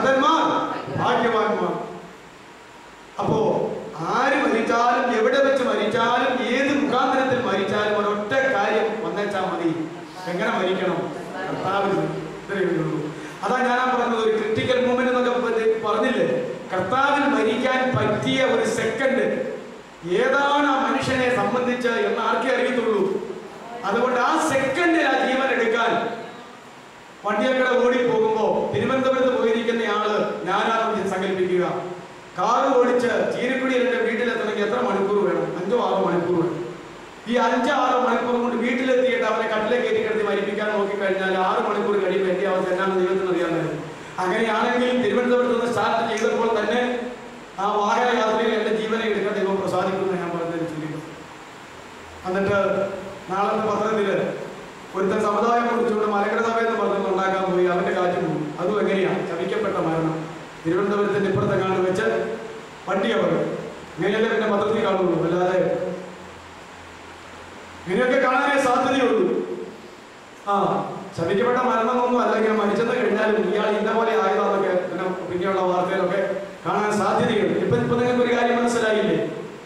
മൃതന്മാർ ഭാഗ്യവാന്മാർ അപ്പോ ആര് മരിച്ചാലും എവിടെ വെച്ച് മരിച്ചാലും ഏത് മുഖാന്തരത്തിൽ മരിച്ചാലും ഒരൊറ്റ കാര്യം വന്നേച്ചാ മതി എങ്ങനെ മരിക്കണം കർത്താവിന് ഇത്രയേ ഉള്ളൂ അതാ ഞാൻ ആ പറഞ്ഞത് ഒരു ക്രിട്ടിക്കൽ മൂമെന്റ് എന്നൊക്കെ പ- പറഞ്ഞില്ലേ കർത്താവിൽ മരിക്കാൻ പറ്റിയ ഒരു സെക്കൻഡ് ഏതാണ് ആ മനുഷ്യനെ സംബന്ധിച്ച് എന്ന് ആർക്കേ അറിയത്തുള്ളൂ അതുകൊണ്ട് ആ സെക്കൻഡിൽ ആ ജീവൻ എടുക്കാൻ വണ്ടിയക്കട ഓടി പോകുമ്പോ തിരുവനന്തപുരത്ത് പോയിരിക്കുന്ന ആള് ഞാനാണെന്ന് സങ്കല്പിക്കുക കാറ് ഓടിച്ച് ചീരക്കുടിയിൽ എന്റെ വീട്ടിലെത്തണമെങ്കിൽ എത്ര മണിക്കൂർ വേണം അഞ്ചോ ആറോ മണിക്കൂർ വേണം ഈ അഞ്ചോ ആറോ മണിക്കൂർ കൊണ്ട് വീട്ടിലെത്തിയിട്ട് അവനെ കട്ടിലെ കയറ്റി കിടത്തി മരിപ്പിക്കാൻ നോക്കിക്കഴിഞ്ഞാൽ ആറ് മണിക്കൂർ കഴിയുമ്പോൾ എന്റെ അവസ്ഥ എന്നാണ് ദൈവത്തിന് അറിയാൻ കഴിയും അങ്ങനെയാണെങ്കിൽ തിരുവനന്തപുരത്ത് നിന്ന് സ്റ്റാർട്ട് ചെയ്തപ്പോൾ തന്നെ ആ വാഹന യാത്രയിൽ എന്റെ ജീവനെ എടുക്കാൻ ദൈവം പ്രസാദിക്കുന്നു ഞാൻ പറഞ്ഞതിന് ചുരുക്കം എന്നിട്ട് നാളത്തെ പത്രത്തില് ഒരുത്തൻ സമുദായം കുറിച്ചുകൊണ്ട് മലങ്കര സഭ എന്ന് പറഞ്ഞ് ഉണ്ടാക്കാൻ പോയി അവന്റെ കാറ്റ് പോകും അതും എങ്ങനെയാ ശപിക്കപ്പെട്ട മരണം തിരുവനന്തപുരത്തിന്റെ ഇപ്പുറത്തെ കാണു വെച്ച് വണ്ടി അപകടം ഇങ്ങനെയല്ലേ പിന്നെ പത്രത്തിൽ കാണുള്ളൂ അല്ലാതെ ഇങ്ങനെയൊക്കെ കാണാനേ സാധ്യതയുള്ളൂ ആ ശപിക്കപ്പെട്ട മരണമൊന്നും അല്ല ഇങ്ങനെ മരിച്ചെന്ന് കഴിഞ്ഞാലും ഇയാൾ ഇന്ന പോലെ ആയതാന്നൊക്കെ പിന്നെ പിന്നെയുള്ള വാർത്തയിലൊക്കെ കാണാൻ സാധ്യതയുണ്ട് ഇപ്പൊ ഇപ്പൊ നിങ്ങൾക്ക് ഒരു കാര്യം മനസ്സിലായില്ലേ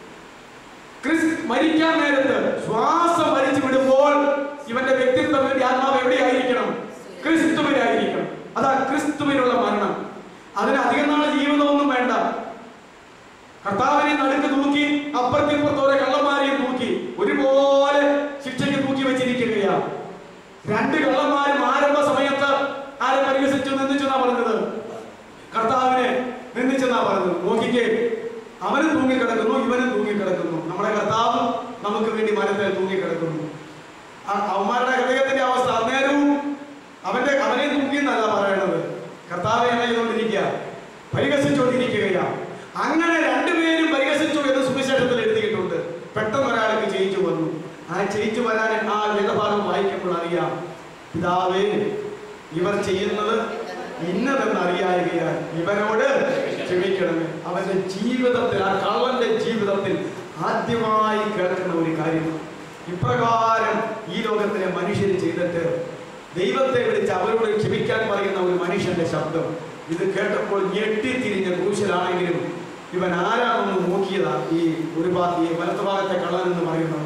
ക്രിസ് മരിക്കാൻ നേരത്ത് ശ്വാസം വലിച്ചു വിടുമ്പോൾ ഇവന്റെ വ്യക്തിത്വം ഇവന്റെ ആത്മാവ് എവിടെയായിരിക്കണം ക്രിസ്തുവിനായിരിക്കണം അതാ ക്രിസ്തുവിനുള്ള മരണം അതിന് അധികം നാൾ ജീവിതമൊന്നും വേണ്ട കർത്താവിനെ നടുക്ക് തൂക്കി അപ്പുറത്തിപ്പുറത്തോടെ കള്ളന്മാരെയും തൂക്കി ഒരുപോലെ ശിക്ഷയ്ക്ക് തൂക്കി വെച്ചിരിക്കുകയാ രണ്ട് കള്ളന്മാരും ആരംഭ സമയത്ത് ആരെ പരിഹസിച്ചു നിന്ദിച്ചെന്നാ പറഞ്ഞത് കർത്താവിനെ നിന്ദിച്ചെന്നാ പറഞ്ഞത് നോക്കിക്കേ അവനും തൂങ്ങിക്കിടക്കുന്നു ഇവനും തൂങ്ങിക്കിടക്കുന്നു നമ്മുടെ കർത്താവ് നമുക്ക് വേണ്ടി മരത്തിൽ തൂങ്ങിക്കിടക്കുന്നു ആ- അവന്മാരുടെ ഹൃദയത്തിന്റെ അവസ്ഥ അന്നേരവും അവന്റെ അവനെ തൂക്കിയെന്നല്ല പറയണത് കർത്താവ് എന്നെ ചെയ്തുകൊണ്ടിരിക്കുക പരിഹസിച്ചുകൊണ്ടിരിക്കുകയാ അങ്ങനെ രണ്ടുപേരും പരിഹസിച്ചു എന്ന് സുവിശേഷത്തിൽ എഴുതിയിട്ടുണ്ട് പെട്ടെന്ന് ഒരാൾക്ക് ജയിച്ചു വന്നു ആ ജയിച്ചു വരാൻ ആ വേദഭാഗം വായിക്കുമ്പോൾ അറിയാം പിതാവേ ഇവർ ചെയ്യുന്നത് ഇന്നതെന്ന് അറിയായകയാൽ ഇവനോട് ക്ഷമിക്കണമേ അവന്റെ ജീവിതത്തിൽ ആ കള്ളന്റെ ജീവിതത്തിൽ ആദ്യമായി കേൾക്കുന്ന ഒരു കാര്യം ഇപ്രകാരം ഈ ലോകത്തിലെ മനുഷ്യർ ചെയ്തിട്ട് ദൈവത്തെ വിളിച്ച് അവരോട് ക്ഷമിക്കാൻ പറയുന്ന ഒരു മനുഷ്യന്റെ ശബ്ദം ഇത് കേട്ടപ്പോൾ ഞെട്ടിത്തിരിഞ്ഞ ക്രൂശലാണെങ്കിലും ഇവൻ ആരാണെന്ന് നോക്കിയതാ ഈ ഒരു ഭാഗത്ത് ഈ വലത്ത് ഭാഗത്തെ കള്ളൻ എന്ന് പറയുന്നത്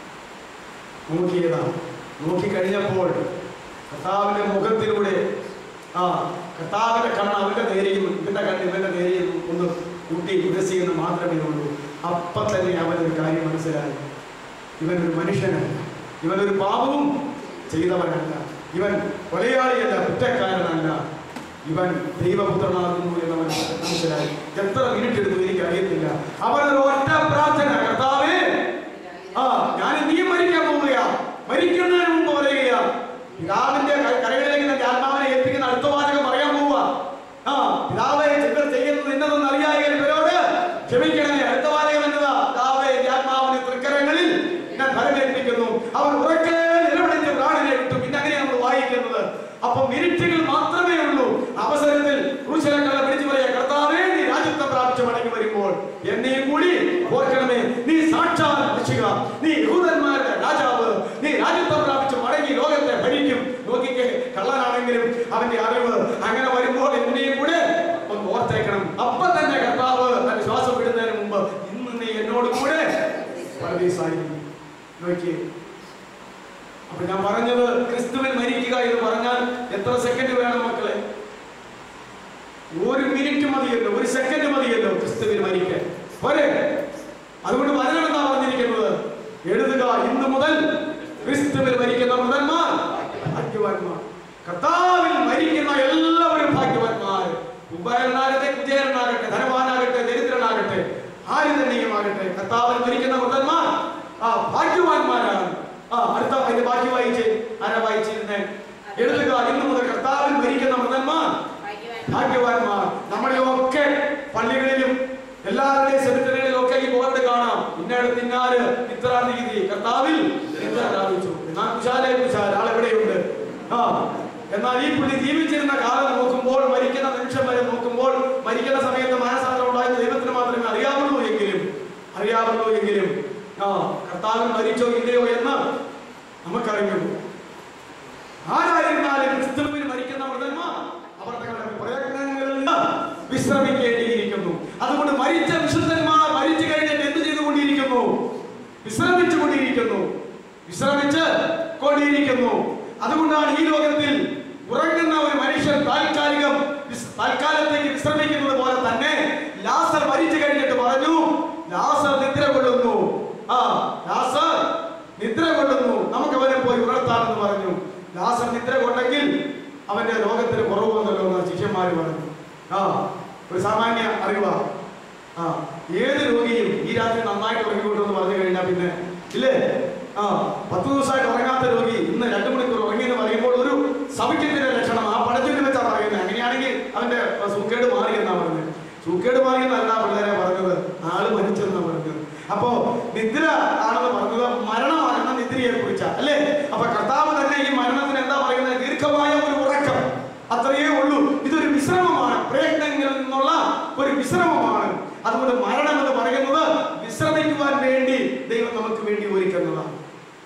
നോക്കിയതാ നോക്കിക്കഴിഞ്ഞപ്പോൾ കർത്താവിന്റെ മുഖത്തിലൂടെ ആ കർത്താവിന്റെ കണ്ണ് അവന്റെ നേരെയും ഇവന്റെ കണ്ണ് ഇവന്റെ നേരെയും ഒന്ന് കൂട്ടി ഉരസിയെന്ന് മാത്രമേ ഉള്ളൂ അപ്പം തന്നെ അവനൊരു കാര്യം മനസ്സിലായി ഇവനൊരു മനുഷ്യനല്ല ഇവനൊരു പാപവും ചെയ്തവനല്ല ഇവൻ കൊലയാളിയല്ല കുറ്റക്കാരനല്ല ഇവൻ ദൈവപുത്രനാകുന്നു എന്നവൻ മനസ്സിലായി എത്ര മിനിറ്റ് എടുത്തു എനിക്ക് അറിയത്തില്ല അവനൊരു ഒറ്റ പ്രാർത്ഥന കർത്താവേ ആ ഞാൻ നീ മരിക്കാൻ പോവുകയാ മരിക്കുന്നതിന് മുമ്പ് പറയുകയാ പിതാവിന്റെ ക- കരകളിലേക്ക് തന്റെ ആത്മാവിനെ ഏൽപ്പിക്കുന്ന അടുത്ത വാചകം പറയാൻ പോവുക ആ പിതാവെ ചിന്തർ ചെയ്യുന്നത് ഇന്നതെന്ന് അറിയാമെങ്കിൽ ഇവരോട് ക്ഷമിക്കണമേ അടുത്ത വാചകം എന്നതാ പിതാവെ എന്റെ ആത്മാവിനെ തൃക്കരങ്ങളിൽ ഞാൻ ഫലമേൽപ്പിക്കുന്നു അവൻ ഉറക്കെ നിലവിളിച്ച് പ്രാണനെ വിട്ടു പിന്നെ അങ്ങനെ നമ്മൾ വായിക്കുന്നത് അപ്പൊ മിനിറ്റുകൾ മാത്രമേ ഉള്ളൂ അവസരത്തിൽ ക്രൂശലങ്ങളെ പിടിച്ചു പറയാ കർത്താവേ നീ രാജ്യത്വം പ്രാപിച്ചു മടങ്ങി വരുമ്പോൾ എന്നെയും കൂടി ഓർക്കണമേ നീ സാക്ഷാൽ രക്ഷിക നീ യഹൂദന്മാരുടെ രാജാവ് നീ രാജ്യത്വം പ്രാപിച്ചു മടങ്ങി ലോകത്തെ ഭരിക്കും നോക്കിക്കേ കള്ളനാണെങ്കിലും അവന്റെ അറിവ് അങ്ങനെ വരുമ്പോൾ എന്നെയും കൂടെ ഒന്ന് ഓർത്തേക്കണം അപ്പൊ തന്നെ കർത്താവ് തന്റെ ശ്വാസം വിടുന്നതിന് മുമ്പ് ഇന്ന് നീ എന്നോട് കൂടെ പരദീസായിരിക്കും നോക്കിയേ അപ്പൊ ഞാൻ പറഞ്ഞത് ക്രിസ്തുവിൽ മരിക്കുക എന്ന് പറഞ്ഞാൽ എത്ര സെക്കൻഡ് വേണം മക്കളെ ഒരു മിനിറ്റ് മതിയല്ലോ ഒരു സെക്കൻഡ് മതിയല്ലോ ക്രിസ്തുവിൽ മരിക്കാൻ പോരെ അതുകൊണ്ട് വചനം എന്താ പറഞ്ഞിരിക്കുന്നത് എഴുതുക ഇന്ന് മുതൽ ക്രിസ്തുവിൽ മരിക്കുന്ന മൃതന്മാർ ഭാഗ്യവാന്മാർ കർത്താവിൽ മരിക്കുന്ന എല്ലാവരും ഭാഗ്യവാന്മാർ കുബേരനാകട്ടെ കുചേരനാകട്ടെ ധനവാനാകട്ടെ ദരിദ്രനാകട്ടെ ആര് തന്നെയുമാകട്ടെ കർത്താവിൽ മരിക്കുന്ന മൃതന്മാർ ആ ഭാഗ്യവാന്മാരാണ് ആ അടുത്ത അതിന്റെ ബാക്കി വായിച്ച് ആരാ വായിച്ചിരുന്നേ എഴുതുക ഇന്ന് മുതൽ കർത്താവിൽ മരിക്കുന്ന മൃതന്മാർ ഭാഗ്യവാന്മാർ നമ്മളെയൊക്കെ പള്ളികളിലും എല്ലാവരുടെയും സെമിറ്ററികളിലും ഒക്കെ ഈ ബോർഡ് കാണാം ഇന്നടുത്ത് ഇന്നാല് ഇത്രാം തീയതി കർത്താവിൽ നിദ്ര പ്രാപിച്ചു എന്നാൽ കുശാലെ കുശാല ആളെവിടെയുണ്ട് ആ എന്നാൽ ഈ പുള്ളി ജീവിച്ചിരുന്ന കാലം നോക്കുമ്പോൾ മരിക്കുന്ന നിമിഷം വരെ നോക്കുമ്പോൾ മരിക്കുന്ന സമയത്ത് മാനസാന്തരം ഉണ്ടായത് ദൈവത്തിന് മാത്രമേ അറിയാവുള്ളൂ എങ്കിലും അറിയാവുള്ളൂ എങ്കിലും ആ കർത്താവിൽ മരിച്ചോ ഇല്ലയോ എന്ന് നമുക്കറിയുള്ളൂ ആരായിരുന്നാലും ക്രിസ്തുവിൽ മരിക്കുന്ന മൃതന്മാർ അവർ തങ്ങളുടെ പ്രയത്നങ്ങളിൽ നിന്ന് വിശ്രമിക്കേണ്ടിയിരിക്കുന്നു അതുകൊണ്ട് മരിച്ച വിശുദ്ധന്മാർ മരിച്ചു കഴിഞ്ഞിട്ട് എന്ത് ചെയ്തുകൊണ്ടിരിക്കുന്നു വിശ്രമിച്ചു കൊണ്ടിരിക്കുന്നു വിശ്രമിച്ച് കൊണ്ടിരിക്കുന്നു അതുകൊണ്ടാണ് ഈ ലോകത്തിൽ ഉറങ്ങുന്ന ഒരു മനുഷ്യൻ താൽക്കാലികം വിസ്- താൽക്കാലത്തേക്ക് വിശ്രമിക്കുന്നത് പോലെ തന്നെ ലാസർ മരിച്ചു കഴിഞ്ഞിട്ട് പറഞ്ഞു ലാസർ നിദ്ര കൊള്ളുന്നു ആ ലാസർ നിദ്ര കൊള്ളുന്നു നമുക്ക് അവനെ പോയി ഉണർത്താമെന്ന് പറഞ്ഞു ലാസർ നിദ്ര കൊണ്ടെങ്കിൽ അവന്റെ രോഗത്തിന് കുറവ് വന്നല്ലോ എന്ന് ശിഷ്യന്മാര് പറഞ്ഞു ആ ഒരു സാമാന്യ അറിവാ ആ ഏത് രോഗിയും ഈ രാത്രി നന്നായിട്ട് ഉറങ്ങിക്കോട്ടെ എന്ന് പറഞ്ഞു കഴിഞ്ഞാൽ പിന്നെ ഇല്ലേ ആ പത്ത് ദിവസമായിട്ട് ഉറങ്ങാത്ത രോഗി ഇന്ന് രണ്ടു മണിക്കൂർ ഉറങ്ങി എന്ന് പറയുമ്പോൾ ഒരു സൗഖ്യത്തിന്റെ ലക്ഷണം ആ പടച്ചിട്ട് വെച്ചാ പറയുന്നത് അങ്ങനെയാണെങ്കിൽ അവന്റെ സൂക്കേട് മാറി എന്നാ പറഞ്ഞത് സൂക്കേട് മാറി എന്നല്ല പിള്ളേരെ പറഞ്ഞത് ആള് മരിച്ചെന്നാ പറഞ്ഞത് അപ്പോ നിദ്ര ആണെന്ന് പറഞ്ഞത് മരണമാകുന്ന നിദ്രയെ കുറിച്ചാ അല്ലേ അപ്പൊ കർത്താവ് തന്നെ ഈ മരണത്തിന് എന്താ പറയുന്നത് ദീർഘമായ ഒരു ഉറക്കം അത്രയേ ഉള്ളൂ ഇതൊരു വിശ്രമമാണ് പ്രയത്നങ്ങളിൽ നിന്നുള്ള ഒരു വിശ്രമമാണ് അതുകൊണ്ട് മരണം എന്ന് പറയുന്നത് വിശ്രമിക്കുവാൻ വേണ്ടി ദൈവം നമുക്ക് വേണ്ടി ഒരുക്കുന്നതാണ്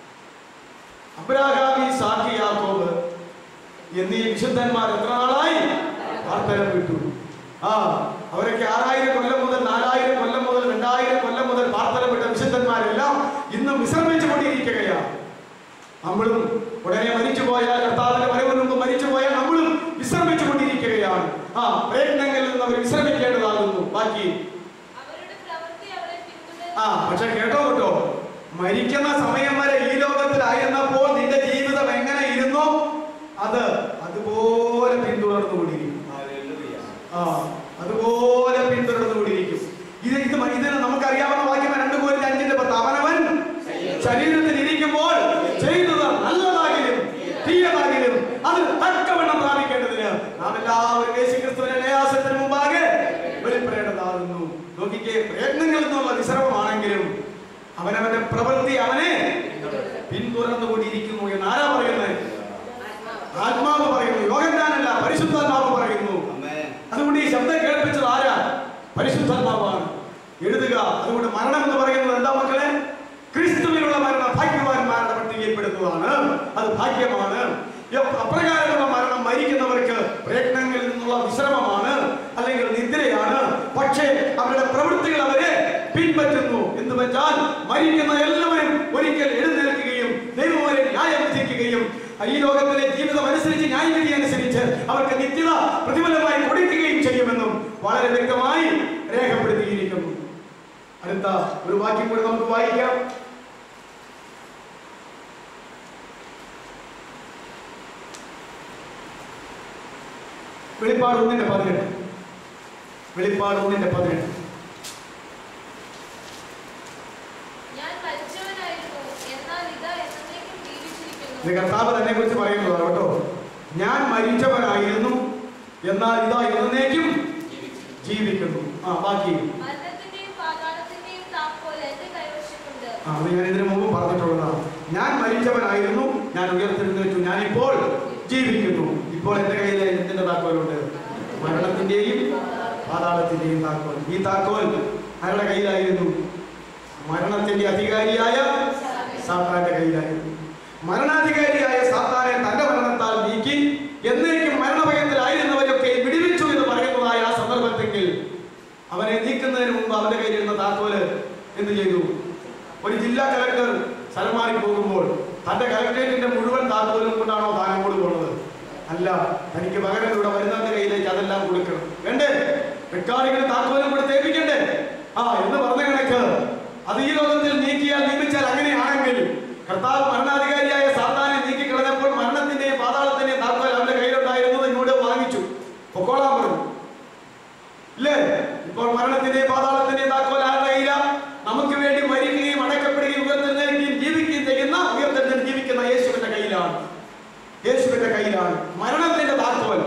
അബ്രാഹാമി സാഖി യാക്കോബ് എന്നീ വിശുദ്ധന്മാർ എത്ര നാളായി വാർത്തരം വിട്ടു ആ അവരൊക്കെ ആറായിരം കൊല്ലം മുതൽ നാലായിരം കൊല്ലം മുതൽ രണ്ടായിരം കൊല്ലം മുതൽ വാർത്തരം വിട്ട വിശുദ്ധന്മാരെല്ലാം ഇന്നും വിശ്രമിച്ചു കൊണ്ടിരിക്കുകയാണ് നമ്മളും ഉടനെ മരിച്ചു പോയാൽ കർത്താവിന്റെ വരവിന് മുമ്പ് മരിച്ചു പോയാൽ നമ്മളും വിശ്രമിച്ചു കൊണ്ടിരിക്കുകയാണ് ആ പ്രയത്നങ്ങളിൽ നിന്ന് അവർ വിശ്രമിക്കേണ്ടതാകുന്നു ബാക്കി അവരുടെ പ്രവൃത്തി അവരെ പിന്തുടരുന്നു ആ പക്ഷെ കേട്ടോ കേട്ടോ മരിക്കുന്ന സമയം വരെ ഈ ലോകത്തിലായിരുന്നപ്പോൾ നിന്റെ ജീവിതം എങ്ങനെ ഇരുന്നോ അത് അതുപോലെ പിന്തുടർന്നുകൊണ്ടിരിക്കും ആ അതുപോലെ പിന്തുടർന്നുകൊണ്ടിരിക്കും ഇത് ഇത് മ- ഇതിന് നമുക്കറിയാവുന്ന വാക്യം രണ്ട് കോരി അഞ്ചിന്റെ പത്ത് അവനവൻ ശരീരത്തിൽ ഇരിക്കുമ്പോൾ ചെയ്തത് നല്ലതാകിലും തീയതാകിലും അതിന് തക്കവണ്ണം പ്രാപിക്കേണ്ടതിന് നാം എല്ലാവരും യേശുക്രിസ്തുവിന്റെ ന്യാസത്തിന് മുമ്പാകെ വെളിപ്പെടേണ്ടതാകുന്നു നോക്കിക്കേ പ്രയത്നങ്ങളിൽ നിന്നുള്ള വിശ്രമമാണെങ്കിലും അവനവന്റെ പ്രവൃത്തി അവനെ പിന്തുടർന്നുകൊണ്ടിരിക്കുന്നു എന്ന് ആരാ പറയുന്നത് ആത്മാവ് പറയുന്നു യോഗജ്ഞാനല്ല പരിശുദ്ധാത്മാവ് പറയുന്നു അതുകൊണ്ട് ഈ ശബ്ദം കേൾപ്പിച്ചത് ആരാ പരിശുദ്ധാത്മാവാണ് എഴുതുക അതുകൊണ്ട് മരണം എന്ന് പറയുന്നത് എന്താ മക്കളെ ക്രിസ്തുവിനുള്ള മരണം ഭാഗ്യവാന്മാരുടെ പട്ടികയിൽപ്പെടുന്നതാണ് അത് ഭാഗ്യമാണ് യ- അപ്രകാരമുള്ള മരണം മരിക്കുന്നവർക്ക് പ്രയത്നങ്ങളിൽ നിന്നുള്ള വിശ്രമമാണ് അല്ലെങ്കിൽ നിദ്രയാണ് പക്ഷേ അവരുടെ പ്രവൃത്തികൾ അവരെ പിൻപറ്റുന്നു എന്ന് വെച്ചാൽ മരിക്കുന്ന എല്ലാവരും ഒരിക്കൽ എഴുന്നേൽക്കുകയും ദൈവം അവരെ ന്യായം വിധിക്കുകയും ഈ ലോകത്തിലെ ജീവിതം അനുസരിച്ച് ന്യായവിധി അനുസരിച്ച് അവർക്ക് നിത്യത പ്രതിഫലമായി കൊടുക്കുകയും ചെയ്യുമെന്നും വളരെ വ്യക്തമായി രേഖപ്പെടുത്തിയിരിക്കുന്നു അടുത്ത ഒരു വാക്യം കൂടി നമുക്ക് വായിക്കാം വെളിപ്പാട് ഒന്നിന്റെ പതിനെട്ട് വെളിപ്പാട് ഒന്നിന്റെ പതിനെട്ട് ഞാൻ മരിച്ചവനായിരുന്നു എന്നാൽ ഇതാ എന്നേക്കും ജീവിച്ചിരിക്കുന്നു ഇത് കർത്താവ് തന്നെ കുറിച്ച് പറയുന്നതാണ് കേട്ടോ ഞാൻ മരിച്ചവനായിരുന്നു എന്നാൽ ഇതാ എന്നേക്കും ജീവിക്കുന്നു ആ ബാക്കി മരണത്തിന്റെയും പാതാളത്തിന്റെയും താക്കോൽ എന്റെ കൈവശമുണ്ട് ആ, അത് ഞാൻ ഇതിനു മുമ്പ് പറഞ്ഞിട്ടുള്ളതാണ് ഞാൻ മരിച്ചവനായിരുന്നു ഞാൻ ഉയർത്തെഴുന്നേറ്റു ഞാനിപ്പോൾ ജീവിക്കുന്നു ഇപ്പോൾ എന്റെ കയ്യിൽ എന്തിന്റെ താക്കോലുണ്ട് മരണത്തിന്റെയും പാതാളത്തിന്റെയും താക്കോൽ ഈ താക്കോൽ ആരുടെ കയ്യിലായിരുന്നു മരണത്തിന്റെ അധികാരിയായ സാത്താന്റെ കയ്യിലായിരുന്നു മരണാധികാരിയായ സാത്താനെ തന്റെ മരണത്താൽ നീക്കി എന്നേക്കും മരണഭയത്തിലായിരുന്നവരൊക്കെ വിടിവിച്ചു എന്ന് പറയുന്നതായ ആ സന്ദർഭത്തെങ്കിൽ അവനെ നീക്കുന്നതിന് മുമ്പ് അവന്റെ കയ്യിലിരുന്ന താക്കോല് എന്ത് ചെയ്തു ഒരു ജില്ലാ കലക്ടർ സ്ഥലം മാറി പോകുമ്പോൾ തന്റെ കലക്ടറേറ്റിന്റെ മുഴുവൻ താക്കോലും കൊണ്ടാണോ താൻ അങ്ങോട്ട് പോകുന്നത് അല്ല തനിക്ക് പകരം ഇവിടെ വരുന്നവന്റെ കയ്യിലേക്ക് അതെല്ലാം കൊടുക്കണം വേണ്ടേ റെക്കാർഡിങ്ങിന് താക്കോലും കൂടെ തേപ്പിക്കണ്ടേ ആ എന്ന് പറഞ്ഞ കണക്ക് അത് ഈ ലോകത്തിൽ നീക്കിയാൽ നിയമിച്ചാൽ അങ്ങനെയാണെങ്കിൽ കർത്താവ് മരണാധികാരിയായ സാത്താനെ നീക്കിക്കളഞ്ഞപ്പോൾ മരണത്തിന്റെയും പാതാളത്തിന്റെയും താക്കോൽ അവന്റെ കയ്യിലുണ്ടായിരുന്നത് ഇങ്ങോട്ട് വാങ്ങിച്ചു പൊക്കോളാൻ പറഞ്ഞു ഇല്ലേ ഇപ്പോൾ മരണത്തിന്റെയും പാതാളത്തിന്റെയും താക്കോൽ ആരുടെ കയ്യില നമുക്ക് വേണ്ടി മരിക്കുകയും അടക്കപ്പെടുകയും ഉയർത്തെഴുന്നേൽക്കുകയും ജീവിക്കുകയും ചെയ്യുന്ന ഉയർത്തെഴുന്നേൽ ജീവിക്കുന്ന യേശുവിന്റെ കയ്യിലാണ് യേശുവിന്റെ കയ്യിലാണ് മരണത്തിന്റെ താക്കോൽ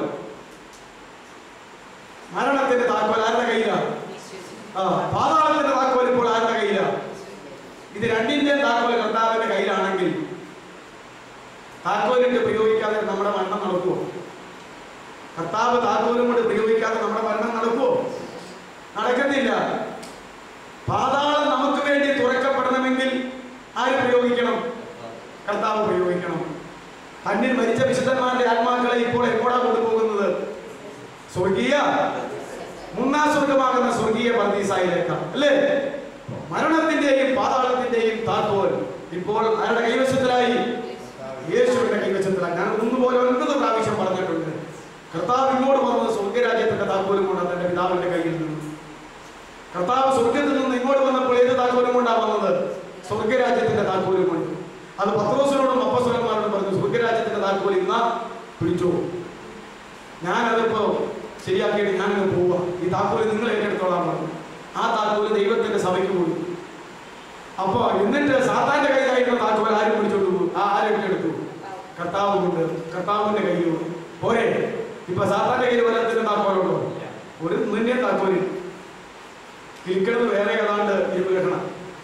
മരണത്തിന്റെ താക്കോൽ ആരുടെ കയ്യിലാണ് ആ പാതാളത്തിന്റെ താക്കോൽ ഇപ്പോൾ ആരുടെ കയ്യിലാണ് ഇത് രണ്ടിന്റെ താക്കോൽ കർത്താവിന്റെ കയ്യിലാണെങ്കിൽ താക്കോലിട്ട് പ്രയോഗിക്കാതെ നമ്മുടെ മരണം നടക്കുമോ കർത്താവ് താക്കോലും കൊണ്ട് പ്രയോഗിക്കാതെ നമ്മുടെ മരണം നടക്കുമോ നടക്കത്തില്ല പാതാളം നമുക്ക് വേണ്ടി തുറക്കപ്പെടണമെങ്കിൽ ആര് പ്രയോഗിക്കണം കർത്താവ് പ്രയോഗിക്കണം തന്നിൽ മരിച്ച വിശുദ്ധന്മാരുടെ ആത്മാക്കളെ ഇപ്പോൾ എങ്ങോട്ടാ കൊണ്ടുപോകുന്നത് സ്വർഗീയ മൂന്നാം സ്വർഗമാകുന്ന സ്വർഗീയ പർദീസായിലേക്ക് അല്ലേ മരണത്തിന്റെയും പാതാളത്തിന്റെയും താക്കോൽ ഇപ്പോൾ ആരുടെ കൈവശത്തിലായി യേശുവിന്റെ കൈവശത്തിലായി ഞാൻ ഒന്നുപോലെ ഒൻപത് പ്രാവശ്യം പറഞ്ഞിട്ടുണ്ട് കർത്താവ് ഇങ്ങോട്ട് വന്നത് സ്വർഗരാജ്യത്തിന്റെ താക്കോലും കൊണ്ട് തന്റെ പിതാവിന്റെ കയ്യിൽ നിന്ന് കർത്താവ് സ്വർഗത്തിൽ നിന്ന് ഇങ്ങോട്ട് വന്നപ്പോൾ ഏത് താക്കോലും കൊണ്ടാണ് വന്നത് സ്വർഗരാജ്യത്തിന്റെ താക്കോലും കൊണ്ട് അത് പത്രോസിനോടും അപ്പസ്വലന്മാരോടും പറഞ്ഞു സ്വർഗരാജ്യത്തിന്റെ താക്കോൽ ഇന്ന പിടിച്ചോ ഞാനതിപ്പോ ശരിയാക്കിയിട്ട് ഞാനങ്ങ് പോവാ ഈ താക്കോല് നിങ്ങൾ ഏറ്റെടുത്തോളാൻ പറഞ്ഞു ആ താക്കോല് ദൈവത്തിന്റെ സഭയ്ക്ക് പോയി അപ്പൊ എന്നിട്ട് സാത്താന്റെ കയ്യിലായിരുന്ന താക്കോൽ ആരും പിടിച്ചോണ്ട് പോകും ആ ആരും ഏറ്റെടുത്തു കർത്താവ് കൊണ്ട് കർത്താവിന്റെ കയ്യിൽ പോരെ ഇപ്പൊ സാത്താന്റെ കയ്യിൽ വലത്തിന്റെ താക്കോലുണ്ടോ ഒരു നിന്നെ താക്കോല് കിളിക്കണത് വേറെ ഏതാണ്ട് ഇരുമ്പ് കെട്ടണം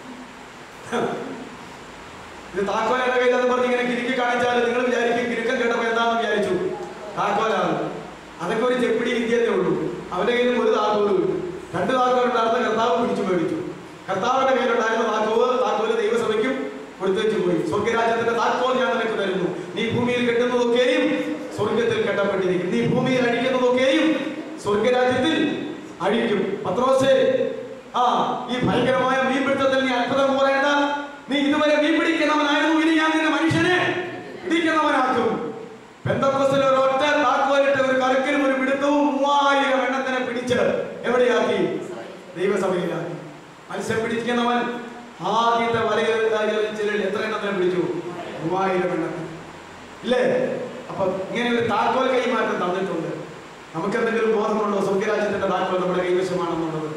ഇത് താക്കോൽ എന്റെ കയ്യിലെന്ന് പറഞ്ഞ് ഇങ്ങനെ കിരിക്കി കാണിച്ചാൽ നിങ്ങൾ വിചാരിക്കും കിരുക്കം കേട്ടപ്പോ എന്താണെന്ന് വിചാരിച്ചു താക്കോലാണ് അതൊക്കെ ഒരു ചെപ്പിടി വിദ്യയല്ലേ ഉള്ളൂ അവന്റെ കയ്യിൽ ഒരു താക്കോലും ഇല്ല. രണ്ട് താക്കോൽ ഉണ്ടായിരുന്ന കർത്താവ് പിടിച്ചു മേടിച്ചു കർത്താവിന്റെ കയ്യിലുണ്ടായിരുന്ന താക്കോല് താക്കോല് ദൈവസഭയ്ക്കും കൊടുത്തേച്ചു പോയി സ്വർഗരാജ്യത്തിന്റെ താക്കോൽ ഞാൻ നിനക്ക് തരുന്നു നീ ഭൂമിയിൽ കെട്ടുന്നതൊക്കെയും സ്വർഗത്തിൽ കെട്ടപ്പെട്ടിരിക്കും നീ ഭൂമിയിൽ അടിക്കുന്നതൊക്കെയും സ്വർഗരാജ്യത്തിൽ അഴിക്കും പത്രോസേ ആ ഈ ഭയങ്കരമായ മീൻപിടുത്തത്തിൽ നീ അത്ഭുതം പോരേണ്ട നീ ഇതുവരെ മീൻ പിടിക്കുന്നവനായിരുന്നു ഇനി ഞാൻ നിന്നെ മനുഷ്യനെ പിടിക്കുന്നവനാക്കും പെന്തക്കോസ്തിൽ ഒരു ഒറ്റ താക്കോലിട്ട് ഒരു കറുക്കലും ഒരു പിടുത്തവും മൂവായിരം എണ്ണത്തിനെ പിടിച്ച് എവിടെയാക്കി ദൈവസഭയിലാക്കി മത്സ്യം പിടിക്കുന്നവൻ ആദ്യത്തെ വലയിൽ എത്ര എണ്ണത്തിനെ പിടിച്ചു മൂവായിരം എണ്ണത്തിന് ഇല്ലേ അപ്പൊ ഇങ്ങനെ ഒരു താക്കോൽ കൈമാറ്റം തന്നിട്ടുണ്ട് നമുക്ക് എന്തെങ്കിലും ബോധമുണ്ടോ സ്വർഗരാജ്യത്തിന്റെ താക്കോൽ നമ്മുടെ കൈവശമാണെന്നുള്ളത്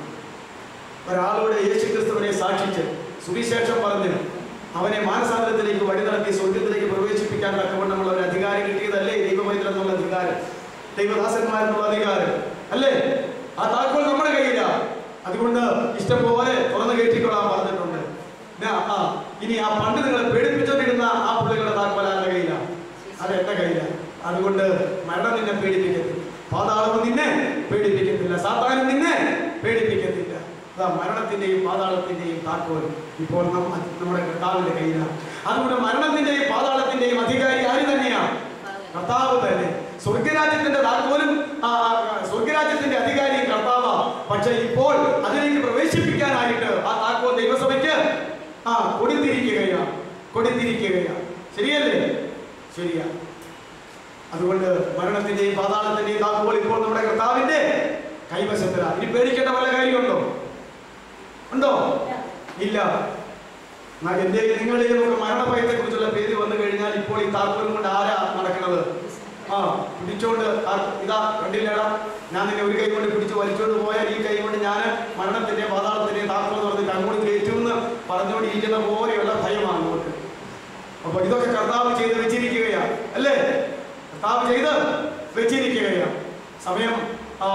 ഒരാളോട് യേശു ക്രിസ്തുവിനെ സാക്ഷിച്ച് സുവിശേഷം പറഞ്ഞ് അവനെ മാനസാന്തരത്തിലേക്ക് വഴി നടത്തി സ്വർഗത്തിലേക്ക് പ്രവേശിപ്പിക്കാൻ തക്കവണ്ണമുള്ള ഒരു അധികാരം കിട്ടിയതല്ലേ ദൈവമൈത്രം എന്നുള്ള അധികാരം ദൈവദാസന്മാരെന്നുള്ള അധികാരം അല്ലേ ആ താക്കോൽ നമ്മുടെ കയ്യിലാ അതുകൊണ്ട് ഇഷ്ടം പോലെ തുറന്നു കയറ്റിക്കൊള്ളാൻ പറഞ്ഞിട്ടുണ്ട് ഞാ- ആ ഇനി ആ പണ്ട് നിങ്ങളെ പേടിപ്പിച്ചോണ്ടിരുന്ന ആ പുള്ളികളുടെ താക്കോൽ ആരുടെ കയ്യിലാ അത് എന്റെ കയ്യിലാണ് അതുകൊണ്ട് മരണം നിന്നെ പേടിപ്പിക്കത്തില്ല പാതാളവും നിന്നെ പേടിപ്പിക്കത്തില്ല സാത്താനും നിന്നെ പേടിപ്പിക്കത്തില്ല അതാ മരണത്തിന്റെയും പാതാളത്തിന്റെയും താക്കോൽ ഇപ്പോൾ നമ്മ- നമ്മുടെ കർത്താവിന്റെ കയ്യിലാണ് അതുകൊണ്ട് മരണത്തിന്റെയും പാതാളത്തിന്റെയും അധികാരി ആര് തന്നെയാ കർത്താവ് തന്നെ സ്വർഗരാജ്യത്തിന്റെ താക്കോലും ആ, ആ, സ്വർഗരാജ്യത്തിന്റെ അധികാരിയും കർത്താവാ പക്ഷെ ഇപ്പോൾ അതിലേക്ക് പ്രവേശിപ്പിക്കാനായിട്ട് ആ താക്കോൽ ദൈവസഭയ്ക്ക് ആ കൊടുത്തിരിക്കുകയാണ് കൊടുത്തിരിക്കുകയാണ് ശരിയല്ലേ ശരിയാ അതുകൊണ്ട് മരണത്തിന്റെയും പാതാളത്തിന്റെയും താക്കോൽ ഇപ്പോൾ നമ്മുടെ കർത്താവിന്റെ കൈവശത്തിലാണ് ഇനി പേടിക്കേണ്ട വല്ല കാര്യമുണ്ടോ ഉണ്ടോ ഇല്ല എന്നാ എന്റെ നിങ്ങളുടെ നമുക്ക് മരണഭയത്തെ കുറിച്ചുള്ള പേര് വന്നു കഴിഞ്ഞാൽ ഇപ്പോൾ ഈ താക്കോലും കൊണ്ട് ആരാ നടക്കുന്നത് ആ പിടിച്ചോണ്ട് ആ- ഇതാ കണ്ടില്ലടാ ഞാൻ നിന്നെ ഒരു കൈ കൊണ്ട് പിടിച്ച് വലിച്ചോണ്ട് പോയാൽ ഈ കൈ കൊണ്ട് ഞാൻ മരണത്തിന്റെ പാതാളത്തിന്റെ താക്കോൽ പറഞ്ഞിട്ട് അങ്ങോട്ട് കയറ്റുമെന്ന് പറഞ്ഞുകൊണ്ടിരിക്കുന്ന പോലെയുള്ള ഭയമാണ് അങ്ങോട്ട് അപ്പൊ ഇതൊക്കെ കർത്താവ് ചെയ്ത് വെച്ചിരിക്കുകയാണ് അല്ലേ കർത്താവ് ചെയ്ത് വെച്ചിരിക്കുകയാണ് സമയം ആ,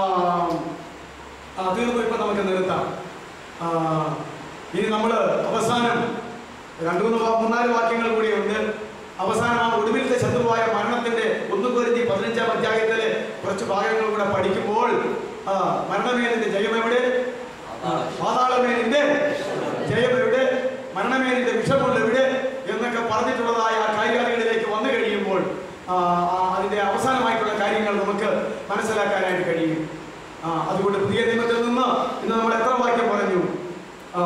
ആ, തീർന്നു ഇപ്പൊ നമുക്ക് നിർത്താം ആ, ഇനി നമ്മൾ അവസാനം രണ്ടു മൂന്ന് വാ- മൂന്നാല് വാക്യങ്ങൾ കൂടിയുണ്ട് അവസാനം ആ ഒടുവിലത്തെ ശത്രുവായ മരണത്തിന്റെ ഒന്ന് കുരുതി പതിനഞ്ചാം അധ്യായത്തിലെ കുറച്ച് ഭാഗങ്ങൾ കൂടെ പഠിക്കുമ്പോൾ ആ, മരണമേലിന്റെ ജയം എവിടെ പാതാളമേലിന്റെ ജയം എവിടെ മരണമേലിന്റെ വിഷമുള്ള എവിടെ എന്നൊക്കെ പറഞ്ഞിട്ടുള്ളതായ ആ കാര്യാദികളിലേക്ക് വന്നു കഴിയുമ്പോൾ ആ, ആ, അതിന്റെ അവസാനമായിട്ടുള്ള കാര്യങ്ങൾ നമുക്ക് മനസ്സിലാക്കാനായിട്ട് കഴിയും ആ, അതുകൊണ്ട് പുതിയ നിയമത്തിൽ നിന്ന് ഇന്ന് നമ്മൾ എത്ര വാക്യം പറഞ്ഞു ആ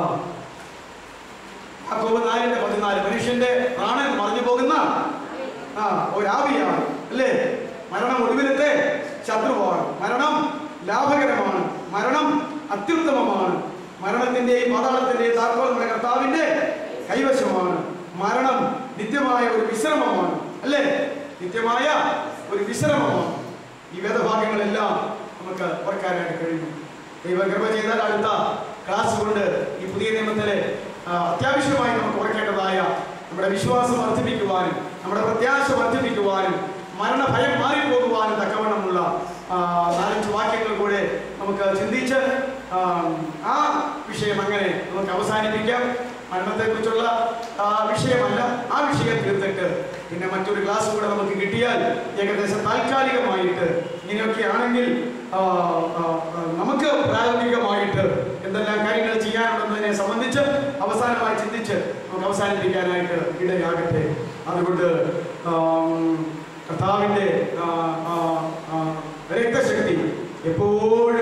യാക്കോബ് നാലിന്റെ പതിനാല് മനുഷ്യന്റെ പ്രാണൻ മറിഞ്ഞു പോകുന്ന ആ ഒരാവിയാണ് അല്ലേ മരണം ഒടുവിലത്തെ ശത്രുവാണ് മരണം ലാഭകരമാണ് മരണം അത്യുത്തമമാണ് മരണത്തിന്റെയും പാതാളത്തിന്റെയും താക്കോൽ നമ്മുടെ കർത്താവിന്റെ കൈവശമാണ് മരണം നിത്യമായ ഒരു വിശ്രമമാണ് അല്ലേ നിത്യമായ ഒരു വിശ്രമമാണ് ഈ വേദഭാഗങ്ങളെല്ലാം നമുക്ക് ഓർക്കാനായിട്ട് കഴിയും ദൈവകൃപ ചെയ്താൽ അടുത്ത ക്ലാസ് കൊണ്ട് ഈ പുതിയ നിയമത്തിലെ ആ, അത്യാവശ്യമായി നമുക്ക് ഓർക്കേണ്ടതായ നമ്മുടെ വിശ്വാസം വർദ്ധിപ്പിക്കുവാനും നമ്മുടെ പ്രത്യാശ വർദ്ധിപ്പിക്കുവാനും മരണഭയം മാറിപ്പോകുവാനും തക്കവണ്ണമുള്ള ആ, നാലഞ്ച് വാക്യങ്ങൾ കൂടെ നമുക്ക് ചിന്തിച്ച് ആ, ആ വിഷയം അങ്ങനെ നമുക്ക് അവസാനിപ്പിക്കാം മരണത്തെക്കുറിച്ചുള്ള ആ, വിഷയമല്ല ആ വിഷയം തീർത്തിട്ട് പിന്നെ മറ്റൊരു ക്ലാസ് കൂടെ നമുക്ക് കിട്ടിയാൽ ഏകദേശം താൽക്കാലികമായിട്ട് ഇങ്ങനെയൊക്കെ ആണെങ്കിൽ ആ, ആ, ആ, നമുക്ക് പ്രായോഗികമായിട്ട് എന്തെല്ലാം കാര്യങ്ങൾ ചെയ്യാനുണ്ടെന്നതിനെ സംബന്ധിച്ച് അവസാനമായി ചിന്തിച്ച് നമുക്ക് അവസാനിപ്പിക്കാനായിട്ട് ഇടയാകട്ടെ അതുകൊണ്ട് ആം, കർത്താവിൻ്റെ ആ, ആ, ആ, രക്തശക്തി എപ്പോഴും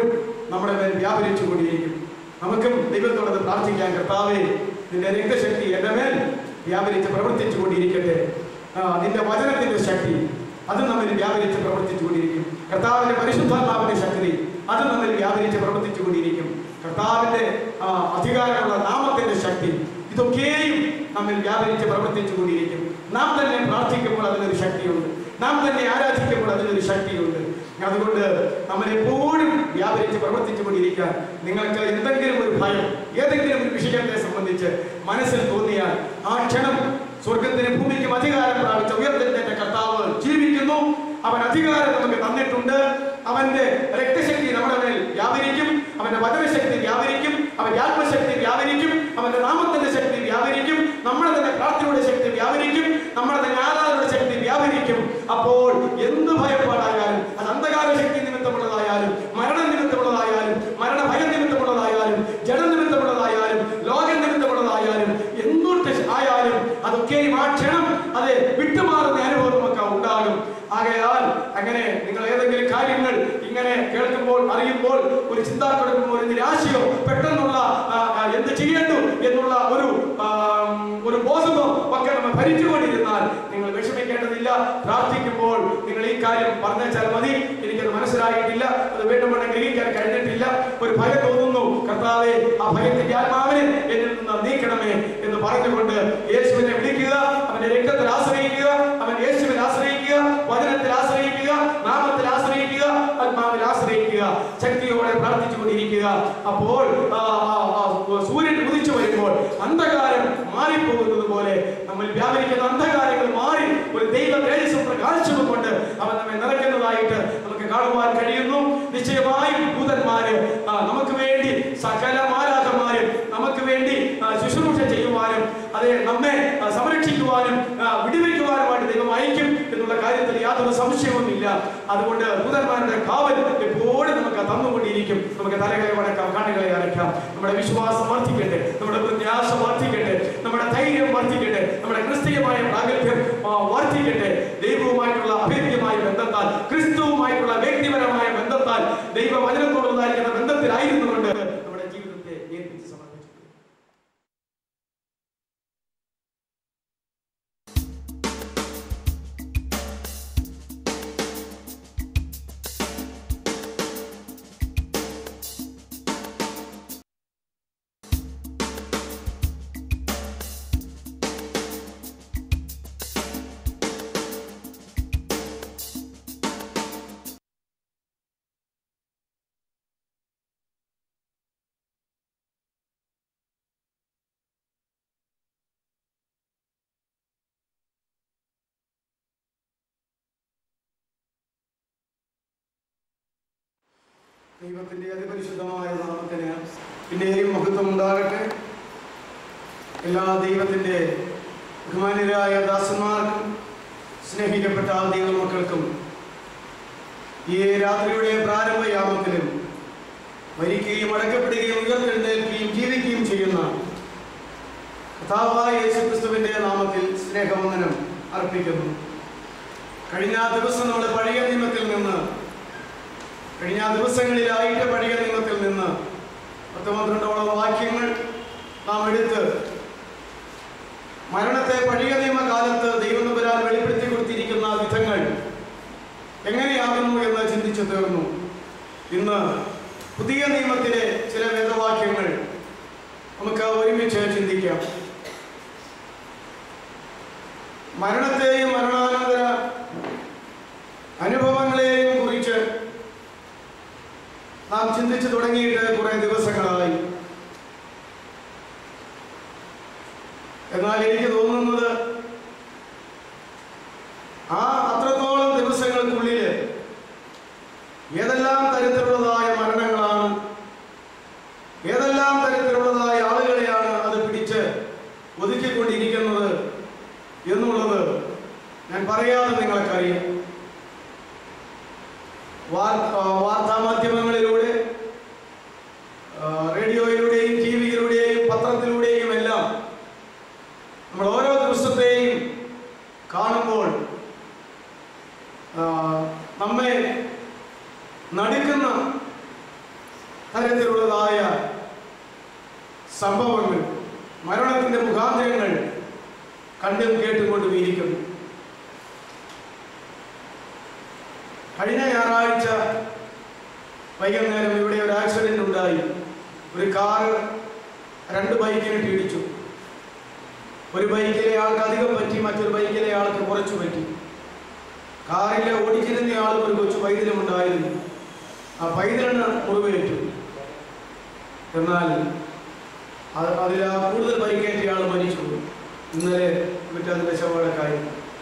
നമ്മുടെ മേൽ വ്യാപരിച്ചു കൊണ്ടിരിക്കും നമുക്കും ദൈവത്തോടത് പ്രാർത്ഥിക്കാൻ കർത്താവേ നിന്റെ രക്തശക്തി എൻ്റെ മേൽ വ്യാപരിച്ച് പ്രവർത്തിച്ചു കൊണ്ടിരിക്കട്ടെ ആ, നിന്റെ വചനത്തിന്റെ ശക്തി അത് നമ്മിൽ വ്യാപരിച്ച് പ്രവർത്തിച്ചു കൊണ്ടിരിക്കും കർത്താവിന്റെ പരിശുദ്ധാത്മാവിന്റെ ശക്തി അത് നമ്മിൽ വ്യാപരിച്ച് പ്രവർത്തിച്ചു കൊണ്ടിരിക്കും കർത്താവിന്റെ ആ, അധികാരമുള്ള നാമത്തിന്റെ ശക്തി ഇതൊക്കെയും നമ്മിൽ വ്യാപരിച്ച് പ്രവർത്തിച്ചു കൊണ്ടിരിക്കും നാം തന്നെ പ്രാർത്ഥിക്കുമ്പോൾ അതിനൊരു ശക്തിയുണ്ട് നാം തന്നെ ആരാധിക്കുമ്പോൾ അതിനൊരു ശക്തിയുണ്ട് അതുകൊണ്ട് നമ്മൾ എപ്പോഴും വ്യാപരിച്ച് പ്രവർത്തിച്ചു കൊണ്ടിരിക്കാൻ നിങ്ങൾക്ക് എന്തെങ്കിലും ഒരു ഭയം ഏതെങ്കിലും ഒരു വിഷയത്തെ സംബന്ധിച്ച് മനസ്സിൽ തോന്നിയാൽ ആ ക്ഷണം സ്വർഗത്തിന് ഭൂമിക്കും അധികാരം പ്രാപിച്ച ഉയർത്തേറ്റ കർത്താവ് ജീവിക്കുന്നു അവൻ അധികാരം നമുക്ക് തന്നിട്ടുണ്ട് അവന്റെ രക്തശക്തി നമ്മുടെ മേൽ വ്യാപരിക്കും അവന്റെ വചനശക്തി വ്യാപരിക്കും അവന്റെ ആത്മശക്തി വ്യാപരിക്കും അവന്റെ നാമത്തിന്റെ ശക്തി വ്യാപരിക്കും നമ്മുടെ തന്നെ പ്രാർത്ഥനയുടെ ശക്തി വ്യാപരിക്കും നമ്മുടെ തന്നെ ആരാധനയുടെ ശക്തി വ്യാപരിക്കും അപ്പോൾ എന്ത് ഭയപ്പാടായാലും അത് അന്ധകാര ശക്തി നിമിത്തമുള്ളതായാലും മരണ നിമിത്തമുള്ളതായാലും മരണ ഭയം നിമിത്തമുള്ളതായാലും ജഡ നിമിത്തമുള്ളതായാലും ലോക നിമിത്തമുള്ളതായാലും എന്തൊട്ട് ആയാലും അതൊക്കെയും ആ ക്ഷണം അത് വിട്ടുമാറുന്ന അനുഭവം നമുക്ക് ഉണ്ടാകും ആകയാൽ അങ്ങനെ നിങ്ങൾ ഏതെങ്കിലും കാര്യങ്ങൾ ഇങ്ങനെ കേൾക്കുമ്പോൾ അറിയുമ്പോൾ ഒരു ചിന്താക്കുഴപ്പമോ ഒരു നിരാശയോ പെട്ടെന്നുള്ള ആ, ആ, എന്ത് ചെയ്യേണ്ടു എന്നുള്ള ഒരു ആ, ഒരു ബോധമോ ഒക്കെ നമ്മൾ ഭരിച്ചുകൊണ്ടിരുന്നാൽ നിങ്ങൾ വിഷമിക്കേണ്ടതില്ല പ്രാർത്ഥിക്കുമ്പോൾ നിങ്ങൾ ഈ കാര്യം പറഞ്ഞാൽ മതി എനിക്കത് മനസ്സിലായിട്ടില്ല അത് വീണ്ടും വേണം ഗ്രഹിക്കാൻ കഴിഞ്ഞിട്ടില്ല ഒരു ഭയം തോന്നുന്നു കർത്താവെ ആ ഭയത്തിന്റെ ആത്മാവിനെ എന്നിൽ നിന്ന് നീക്കണമേ എന്ന് പറഞ്ഞുകൊണ്ട് യേശുവിനെ വിളിക്കുക അവന്റെ രക്തത്തിൽ ആശ്രയിക്കുക അവൻ യേശുവിൽ ആശ്രയിക്കുക വചനത്തിൽ ആശ്രയിക്കുക നാമത്തിൽ ആശ്രയിക്കുക ആത്മാവിൽ ആശ്രയിക്കുക ശക്തിയോടെ പ്രാർത്ഥിച്ചുകൊണ്ടിരിക്കുക അപ്പോൾ ആ, ആ, ആ, സൂര്യൻ ഉദിച്ചു വരുമ്പോൾ അന്ധകാരം മാറിപ്പോകുന്നത് പോലെ നമ്മൾ വ്യാപരിക്കുന്ന അന്ധകാരങ്ങൾ മാറി ഒരു ദൈവ തേജസ്സും പ്രകാശവും കൊണ്ട് അവൻ നമ്മെ നിറയ്ക്കുന്നതായിട്ട് നമുക്ക് കാണുവാൻ കഴിയുന്നു നിശ്ചയമായും ദൂതന്മാര് ആ, നമുക്ക് വേണ്ടി സകല മാലാഖമാര് നമുക്ക് വേണ്ടി ആ, ശുശ്രൂഷ ചെയ്യുവാനും അതെ നമ്മെ ആ, സംരക്ഷിക്കുവാനും ആ, വിടുവിക്കുവാനുമായിട്ട് ദൈവം അയക്കും എന്നുള്ള കാര്യത്തിൽ യാതൊരു സംശയവുമില്ല അതുകൊണ്ട് ദൂതന്മാരുടെ കാവൽ എപ്പോഴും നമുക്ക് തന്നുകൊണ്ടിരിക്കും നമുക്ക് തലകളെ വടക്കാം കണ്ണുകളെ അടയ്ക്കാം നമ്മുടെ വിശ്വാസം വർദ്ധിക്കട്ടെ നമ്മുടെ പ്രത്യാശ വർദ്ധിക്കട്ടെ നമ്മുടെ ധൈര്യം വർദ്ധിക്കട്ടെ നമ്മുടെ ക്രിസ്തീയമായ പ്രാഗൽഭ്യം ആ, വർദ്ധിക്കട്ടെ ദൈവവുമായിട്ടുള്ള അഭേദ്യമായ ബന്ധത്താൽ ക്രിസ്തുവുമായിട്ടുള്ള വ്യക്തിപരമായ ബന്ധത്താൽ ദൈവവചനത്തോടുള്ളതായിരിക്കുന്ന ബന്ധത്തിലായിരുന്നുകൊണ്ട് നമ്മുടെ ജീവിതത്തെ ഏൽപ്പിച്ച് സമർപ്പിച്ചു ദൈവത്തിന്റെ അതിപരിശുദ്ധമായ നാമത്തിന് പിന്നെയും മഹത്വം ഉണ്ടാകട്ടെ എല്ലാ ദൈവത്തിന്റെ ബഹുമാന്യരായ ദാസന്മാർക്കും സ്നേഹിക്കപ്പെട്ട ദൈവമക്കൾക്കും ഈ രാത്രിയുടെ പ്രാരംഭയാമത്തിലും മരിക്കുകയും അടക്കപ്പെടുകയും ഉയർത്തെഴുന്നേൽക്കുകയും ജീവിക്കുകയും ചെയ്യുന്ന കഥാവായ യേശുക്രിസ്തുവിന്റെ നാമത്തിൽ സ്നേഹവന്ദനം അർപ്പിക്കുന്നു കഴിഞ്ഞ ദിവസം നമ്മൾ പഴയ നിയമത്തിൽ നിന്ന് കഴിഞ്ഞ ദിവസങ്ങളിലായിട്ട് പഴയ നിയമത്തിൽ നിന്ന് പത്ത് പന്ത്രണ്ടോളം വാക്യങ്ങൾ നാം എടുത്ത് മരണത്തെ പഴയ നിയമകാലത്ത് ദൈവം വരാൻ വെളിപ്പെടുത്തി കൊടുത്തിരിക്കുന്ന വിധങ്ങൾ എങ്ങനെയാകുന്നു എന്ന് ചിന്തിച്ചു തീർന്നു ഇന്ന് പുതിയ നിയമത്തിലെ ചില വേദവാക്യങ്ങൾ നമുക്ക് ഒരുമിച്ച് ചിന്തിക്കാം മരണത്തെയും മരണാനന്തര അനുഭവങ്ങളെയും കുറിച്ച് നാം ചിന്തിച്ചു തുടങ്ങിയിട്ട് കുറെ ദിവസങ്ങളായി എന്നാൽ എനിക്ക് തോന്നുന്നത് ആ അത്രത്തോളം ദിവസങ്ങൾക്കുള്ളിൽ ഏതെല്ലാം തരത്തിലുള്ളതായ മരണങ്ങളാണ് ഏതെല്ലാം തരത്തിലുള്ളതായ ആളുകളെയാണ് അത് പിടിച്ച് ഒതുക്കിക്കൊണ്ടിരിക്കുന്നത് എന്നുള്ളത് ഞാൻ പറയാതെ നിങ്ങൾക്കറിയാം വാർ- ആ, വാർത്താമാധ്യമങ്ങളിലൂടെ ആ, റേഡിയോയിലൂടെയും ടി വിയിലൂടെയും പത്രത്തിലൂടെയും എല്ലാം നമ്മൾ ഓരോ ദിവസവും തരത്തിലുള്ളതായ സംഭവങ്ങൾ മരണത്തിന്റെ മുഖാന്തരങ്ങൾ കണ്ടും കേട്ടുകൊണ്ടും ഇരിക്കുന്നു കഴിഞ്ഞ ഞായറാഴ്ച വൈകുന്നേരം ഇവിടെ ഒരു ആക്സിഡന്റ് ഉണ്ടായി ഒരു കാറ് രണ്ട് ബൈക്കിനിട്ട് ഇടിച്ചു ഒരു ബൈക്കിലെ ആൾക്ക് അധികം പറ്റി മറ്റൊരു ബൈക്കിലെ ആൾക്ക് കുറച്ചു പറ്റി കാറിലെ ഓടിച്ചിരുന്ന ആളും ഒരു കൊച്ചു പൈതലും ഉണ്ടായിരുന്നു ആ പൈതലിന് മുറിവേറ്റു എന്നാൽ അത് അതിൽ ആ കൂടുതൽ പരിക്കേറ്റ ആൾ മരിച്ചു ഇന്നലെ മറ്റതിൻ്റെ ശവടക്കായി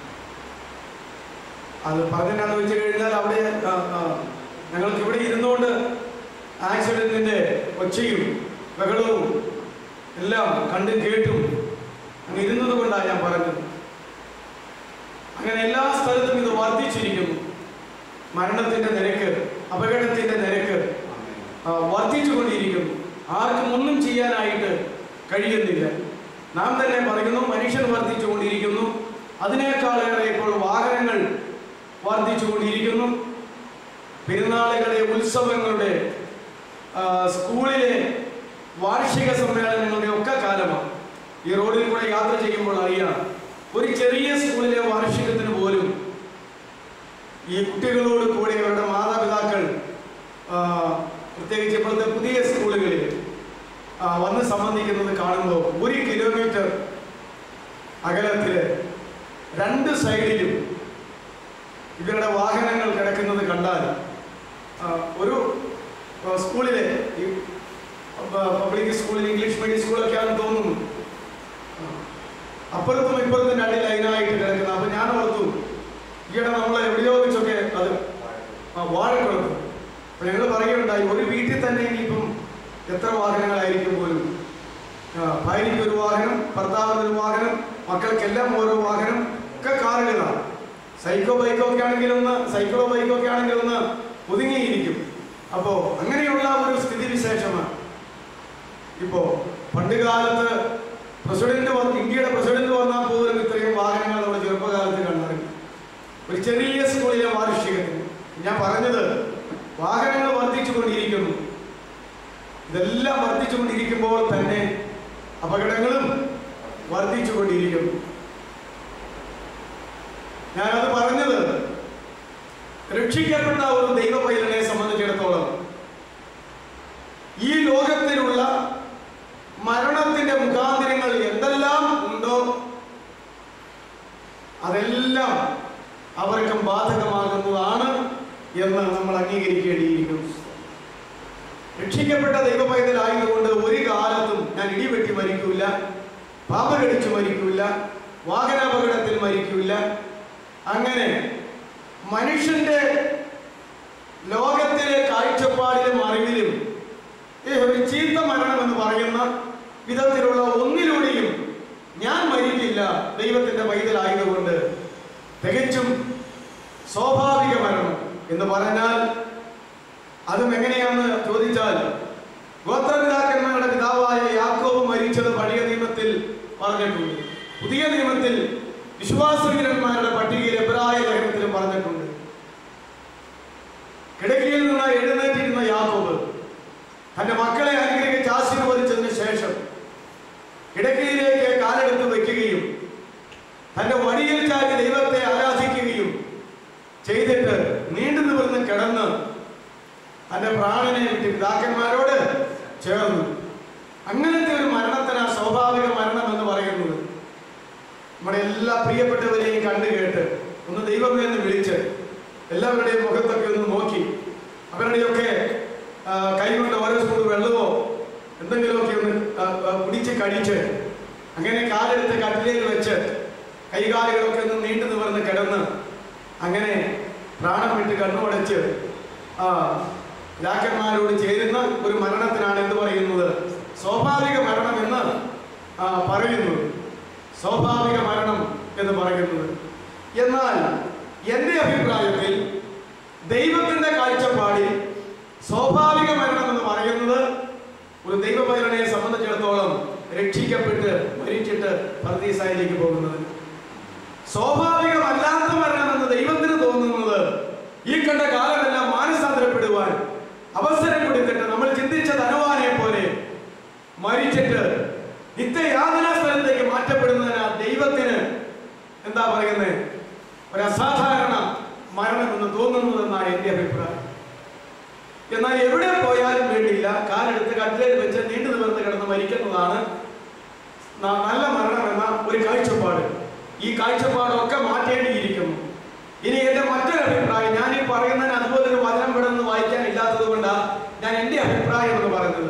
അത് പറഞ്ഞെന്നാന്ന് വെച്ച് കഴിഞ്ഞാൽ അവിടെ ആ, ആ, ഞങ്ങൾക്ക് ഇവിടെ ഇരുന്നുകൊണ്ട് ആക്സിഡന്റിന്റെ ഒച്ചയും ബഹളവും എല്ലാം കണ്ടും കേട്ടും അങ്ങ് ഇരുന്നത് കൊണ്ടാണ് ഞാൻ പറഞ്ഞത് അങ്ങനെ എല്ലാ സ്ഥലത്തും ഇത് വർദ്ധിച്ചിരിക്കുന്നു മരണത്തിന്റെ നിരക്ക് അപകടത്തിന്റെ നിരക്ക് ആ, വർദ്ധിച്ചുകൊണ്ടിരിക്കുന്നു ആർക്കും ഒന്നും ചെയ്യാനായിട്ട് കഴിയുന്നില്ല നാം തന്നെ പറയുന്നു മനുഷ്യൻ വർദ്ധിച്ചുകൊണ്ടിരിക്കുന്നു അതിനേക്കാളേറെ ഇപ്പോൾ വാഹനങ്ങൾ വർദ്ധിച്ചുകൊണ്ടിരിക്കുന്നു പെരുന്നാളുകളുടെ ഉത്സവങ്ങളുടെ ആ, സ്കൂളിലെ വാർഷിക സമ്മേളനങ്ങളുടെ ഒക്കെ കാലമാണ് ഈ റോഡിൽ കൂടെ യാത്ര ചെയ്യുമ്പോൾ അറിയാം ഒരു ചെറിയ സ്കൂളിലെ വാർഷികത്തിന് പോലും ഈ കുട്ടികളോട് കൂടെ അവരുടെ മാതാപിതാക്കൾ ആ, പ്രത്യേകിച്ച് ഇപ്പോഴത്തെ പുതിയ സ്കൂളുകളിൽ ആ, വന്ന് സംബന്ധിക്കുന്നത് കാണുമ്പോൾ ഒരു കിലോമീറ്റർ അകലത്തില് രണ്ട് സൈഡിലും ഇവരുടെ വാഹനങ്ങൾ കിടക്കുന്നത് കണ്ടാൽ ആ, ഒരു ആ, സ്കൂളിലെ ഈ പ- പബ്ലിക് സ്കൂളിൽ ഇംഗ്ലീഷ് മീഡിയം സ്കൂളൊക്കെയാണെന്ന് തോന്നുന്നു ആ, അപ്പുറത്തും ഇപ്പുറത്തും രണ്ട് ലൈനായിട്ട് കിടക്കുന്നത് അപ്പൊ ഞാൻ ഓർത്തു ഈയിടെ നമ്മൾ എവിടെയോ വെച്ചൊക്കെ അത് ആ വാഴക്കുളത്ത് അപ്പൊ ഞങ്ങൾ പറയുകയുണ്ടായി ഒരു വീട്ടിൽ തന്നെ ഇനിയിപ്പം എത്ര വാഹനങ്ങളായിരിക്കും പോലും ആ, ഭാര്യയ്ക്ക് ഒരു വാഹനം ഭർത്താവിന് ഒരു വാഹനം മക്കൾക്കെല്ലാം ഓരോ വാഹനം ഒക്കെ കാറുകളാണ് സൈക്കോ ബൈക്കോ ഒക്കെ ആണെങ്കിൽ ഒന്ന് സൈക്കിളോ ബൈക്കോ ഒക്കെ ആണെങ്കിൽ ഒന്ന് ഒതുങ്ങിയിരിക്കും അപ്പോ അങ്ങനെയുള്ള ഒരു സ്ഥിതിവിശേഷമാണ് ഇപ്പോ പണ്ട് കാലത്ത് പ്രസിഡന്റ് വന്ന് ഇന്ത്യയുടെ പ്രസിഡന്റ് വന്നാൽ പോലും ഇത്രയും വാഹനങ്ങൾ നമ്മുടെ ചെറുപ്പകാലത്ത് കണ്ടറിഞ്ഞു ഒരു ചെറിയ സ്കൂളിലെ വാർഷികത്തിന് ഞാൻ പറഞ്ഞത് വാഹനങ്ങൾ വർദ്ധിച്ചുകൊണ്ടിരിക്കുന്നു ഇതെല്ലാം വർദ്ധിച്ചുകൊണ്ടിരിക്കുമ്പോൾ തന്നെ അപകടങ്ങളും വർദ്ധിച്ചുകൊണ്ടിരിക്കുന്നു ഞാനത് പറഞ്ഞത് രക്ഷിക്കപ്പെട്ട ഒരു ദൈവ പൈതലിനെ സംബന്ധിച്ചിടത്തോളം ഈ ലോകത്തിലുള്ള മരണത്തിന്റെ മുഖാന്തരങ്ങൾ എന്തെല്ലാം ഉണ്ടോ അതെല്ലാം അവർക്കും ബാധകമാകുന്നതാണ് എന്ന് നമ്മൾ അംഗീകരിക്കേണ്ടിയിരിക്കുന്നു രക്ഷിക്കപ്പെട്ട ദൈവ പൈതലായതുകൊണ്ട് ഒരു കാലത്തും ഞാൻ ഇടിവെട്ടി മരിക്കില്ല പാപകടിച്ചു മരിക്കില്ല വാഹനാപകടത്തിൽ മരിക്കില്ല അങ്ങനെ മനുഷ്യന്റെ ലോകത്തിലെ കാഴ്ചപ്പാടിലും അറിവിലും ഈ ഒരു ചീത്ത മരണം എന്ന് പറയുന്ന വിധത്തിലുള്ള ഒന്നിലൂടെയും ഞാൻ മരിക്കില്ല ദൈവത്തിന്റെ പൈതലായതുകൊണ്ട് തികച്ചും സ്വാഭാവിക മരണം എന്ന് പറഞ്ഞാൽ അതും എങ്ങനെയാന്ന് ചോദിച്ചാൽ ഗോത്രപിതാക്കന്മാരുടെ പിതാവായ യാക്കോബ് മരിച്ചത് പഴയ നിയമത്തിൽ പറഞ്ഞിട്ടുണ്ട് പുതിയ നിയമത്തിൽ വിശ്വാസവീരന്മാരുടെ പട്ടികയിൽ എബ്രായ ലേഖനത്തിലും പറഞ്ഞിട്ടുണ്ട് കിടക്കയിൽ നിന്ന് എഴുന്നേറ്റിരുന്ന യാക്കോബ് തന്റെ മക്കളെ അനുഗ്രഹിച്ച് ആശീർവദിച്ചതിന് ശേഷം കിടക്കയിലേക്ക് കാലെടുത്ത് വെക്കുകയും തന്റെ വടിയിൽ ചാരി ദൈവത്തെ ആരാധിക്കുകയും ചെയ്തിട്ട് നീണ്ടു നിവർന്ന് കിടന്ന് തന്റെ പ്രാണനെ വിട്ട് പിതാക്കന്മാരോട് ചേർന്നു അങ്ങനത്തെ ഒരു മരണത്തിന് സ്വാഭാവിക മരണം എന്ന് പറയുന്നത് നമ്മുടെ എല്ലാ പ്രിയപ്പെട്ടവരെയും കണ്ടു കേട്ട് ഒന്ന് ദൈവമേ എന്ന് വിളിച്ച് എല്ലാവരുടെയും മുഖത്തൊക്കെ ഒന്ന് നോക്കി അവരുടെയൊക്കെ ആ, കൈകൊണ്ട് ഓരോ സ്പൂൺ വെള്ളമോ എന്തെങ്കിലുമൊക്കെ ഒന്ന് ആ, ആ, കുടിച്ച് കഴിച്ച് അങ്ങനെ കാലെടുത്ത് കട്ടിലേൽ വെച്ച് കൈകാലുകളൊക്കെ ഒന്ന് നീണ്ടു നിവർന്ന് കിടന്ന് അങ്ങനെ പ്രാണം വിട്ട് കണ്ണുടച്ച് ആ രാക്കന്മാരോട് ചേരുന്ന ഒരു മരണത്തിനാണ് എന്ത് പറയുന്നത് സ്വാഭാവിക മരണം എന്ന് ആ, പറയുന്നത് സ്വാഭാവിക മരണം എന്ന് പറയുന്നത് എന്നാൽ എൻ്റെ അഭിപ്രായത്തിൽ ദൈവത്തിന്റെ കാഴ്ചപ്പാടിൽ സ്വാഭാവിക മരണം എന്ന് പറയുന്നത് ഒരു ദൈവപൈരനെ സംബന്ധിച്ചിടത്തോളം രക്ഷിക്കപ്പെട്ട് മരിച്ചിട്ട് പർദീസായിലേക്ക് പോകുന്നത് സ്വാഭാവികമല്ലാത്ത മരണം എന്ന് ദൈവത്തിന് തോന്നുന്നത് ഈ കണ്ട കാലമെല്ലാം മാനസാന്തരപ്പെടുവാൻ അവസരം കൊടുത്തിട്ട് നമ്മൾ ചിന്തിച്ച കാലെടുത്ത് കട്ടിലേൽ വെച്ച് നീണ്ടു നിവർന്ന് കിടന്ന് മരിക്കുന്നതാണ് ന- നല്ല മരണം എന്ന ഒരു കാഴ്ചപ്പാട് ഈ കാഴ്ചപ്പാടൊക്കെ മാറ്റേണ്ടിയിരിക്കുന്നു ഇനി എന്റെ മറ്റൊരു അഭിപ്രായം ഞാൻ ഈ പറയുന്നതിന് അതുപോലെ ഒരു വചനം ഇവിടെ നിന്ന് വായിക്കാൻ ഇല്ലാത്തത് കൊണ്ടാണ് ഞാൻ എന്റെ അഭിപ്രായം എന്ന് പറയുന്നത്